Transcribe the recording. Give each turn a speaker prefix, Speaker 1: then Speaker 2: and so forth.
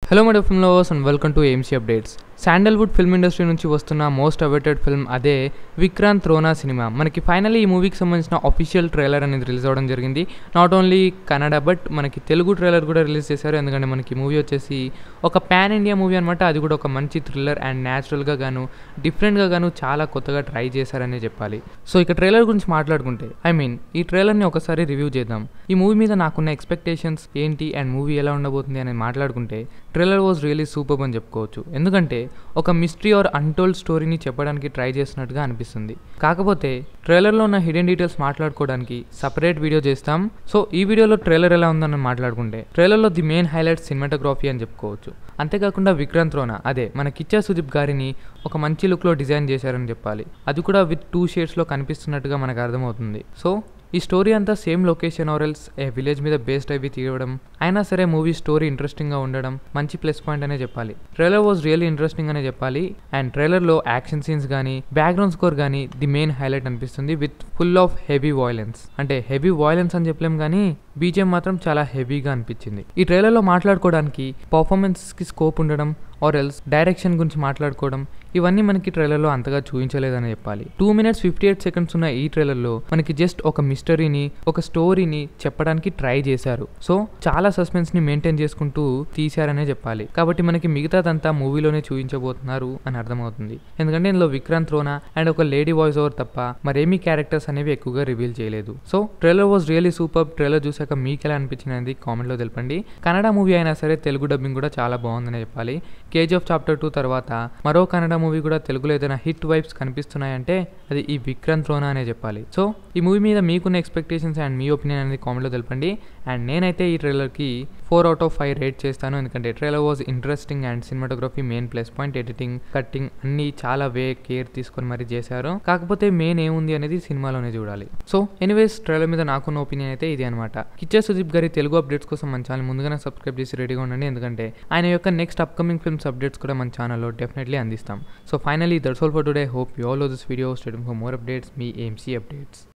Speaker 1: hello my film lovers and welcome to AMC updates Sandalwood film industry నుంచి వస్తున్న most awaited film అదే Vikrant Rona cinema మనకి finally ఈ మూవీకి సంబంధించిన అఫీషియల్ ట్రైలర్ అనేది రిలీజ్ అవ్వడం జరిగింది నాట్ ఓన్లీ కన్నడ బట్ మనకి తెలుగు ట్రైలర్ కూడా రిలీజ్ చేశారు ఎందుకంటే మనకి మూవీ వచ్చేసి ఒక పాన్ ఇండియా మూవీ అనమాట అది కూడా ఒక మంచి థ్రిల్లర్ అండ్ న్యాచురల్గా గాను డిఫరెంట్గా గాను చాలా కొత్తగా ట్రై చేశారనే చెప్పాలి సో ఇక ట్రైలర్ గురించి మాట్లాడుకుంటే ఐ మీన్ ఈ ట్రైలర్ని ఒకసారి రివ్యూ చేద్దాం ఈ మూవీ మీద నాకున్న ఎక్స్పెక్టేషన్స్ ఏంటి అండ్ మూవీ ఎలా ఉండబోతుంది అనేది మాట్లాడుకుంటే ట్రైలర్ వాజ్ రియలీ సూపర్ అని చెప్పుకోవచ్చు ఎందుకంటే ఒక మిస్టరీ ఆర్ అన్టోల్డ్ స్టోరీని చెప్పడానికి ట్రై చేసినట్టుగా అనిపిస్తుంది కాకపోతే ట్రైలర్లో ఉన్న హిడెన్ డీటెయిల్స్ మాట్లాడుకోవడానికి సపరేట్ వీడియో చేస్తాం సో ఈ వీడియోలో ట్రైలర్ ఎలా ఉందని మాట్లాడుకుంటే ట్రైలర్లో ది మెయిన్ హైలైట్ సినిమాటోగ్రఫీ అని చెప్పుకోవచ్చు అంతేకాకుండా విక్రాంత్ రోనా అదే మన కిచ్చా సుదీప్ గారిని ఒక మంచి లుక్లో డిజైన్ చేశారని చెప్పాలి అది కూడా విత్ టూ షేడ్స్లో కనిపిస్తున్నట్టుగా మనకు అర్థమవుతుంది సో ఈ స్టోరీ అంతా సేమ్ లొకేషన్ ఆర్ఎల్స్ ఏ విలేజ్ మీద బేస్డ్ అవి తీయడం అయినా సరే మూవీ స్టోరీ ఇంట్రెస్టింగ్గా ఉండడం మంచి ప్లస్ పాయింట్ అనే చెప్పాలి ట్రైలర్ వాజ్ రియల్లీ ఇంట్రెస్టింగ్ అనే చెప్పాలి అండ్ ట్రైలర్లో యాక్షన్ సీన్స్ కానీ బ్యాక్గ్రౌండ్ స్కోర్ కానీ ది మెయిన్ హైలైట్ అనిపిస్తుంది with full of heavy violence అంటే హెవీ వాయిలెన్స్ అని చెప్పలేం కానీ బీజిఎం మాత్రం చాలా హెవీగా అనిపించింది ఈ ట్రైలర్లో మాట్లాడుకోవడానికి పర్ఫార్మెన్స్కి స్కోప్ ఉండడం ఆర్ ఎల్స్ డైరెక్షన్ గురించి మాట్లాడుకోవడం ఇవన్నీ మనకి ట్రైలర్లో అంతగా చూపించలేదని చెప్పాలి two minutes fifty eight seconds ఉన్న ఈ ట్రైలర్లో మనకి జస్ట్ ఒక మిస్టరీని ఒక స్టోరీని చెప్పడానికి ట్రై చేశారు సో చాలా సస్పెన్స్ ని మెయింటైన్ చేసుకుంటూ తీశారనే చెప్పాలి కాబట్టి మనకి మిగతాదంతా మూవీలోనే చూపించబోతున్నారు అని అర్థమవుతుంది ఎందుకంటే ఇందులో విక్రాంత్ రోనా అండ్ ఒక లేడీ వాయిస్ ఓవర్ తప్ప మరేమీ క్యారెక్టర్స్ అనేవి ఎక్కువగా రివీల్ చేయలేదు so trailer was really super trailer చూసాక మీకు ఎలా అనిపించింది అనేది కామెంట్లో తెలపండి కన్నడ మూవీ అయినా సరే తెలుగు డబ్బింగ్ కూడా చాలా బాగుందనే చెప్పాలి కేజీఎఫ్ చాప్టర్ టూ తర్వాత మరో కన్నడ మూవీ కూడా తెలుగులో ఏదైనా హిట్ వైబ్స్ కనిపిస్తున్నాయంటే అది ఈ విక్రాంత్ రోనా అనే చెప్పాలి సో ఈ మూవీ మీద మీకున్న ఎక్స్పెక్టేషన్స్ అండ్ మీ ఒపీనియన్ అనేది కామెంట్లో తెలపండి అండ్ నేనైతే ఈ ట్రైలర్కి four out of five rate చేస్తాను ఎందుకంటే trailer was interesting and cinematography main plus point editing cutting అన్ని చాలా వే కేర్ తీసుకొని మరీ చేశారు కాకపోతే మెయిన్ ఏముంది అనేది సినిమాలోనే చూడాలి సో ఎనీవేస్ ట్రైలర్ మీద నాకున్న ఒపీనియన్ అయితే ఇది అనమాట కిచ్చా సుదీప్ గారి తెలుగు అప్డేట్స్ కోసం మన ఛానల్ ముందుగానే సబ్స్క్రైబ్ చేసి రెడీగా ఉండండి ఎందుకంటే ఆయన యొక్క నెక్స్ట్ అప్కమింగ్ ఫిల్మ్స్ అప్డేట్స్ కూడా మన ఛానల్లో డెఫినెట్లీ అందిస్తాం so finally that's all for today hope you all this video student for more updates మీ ఏఎంసీ అప్డేట్స్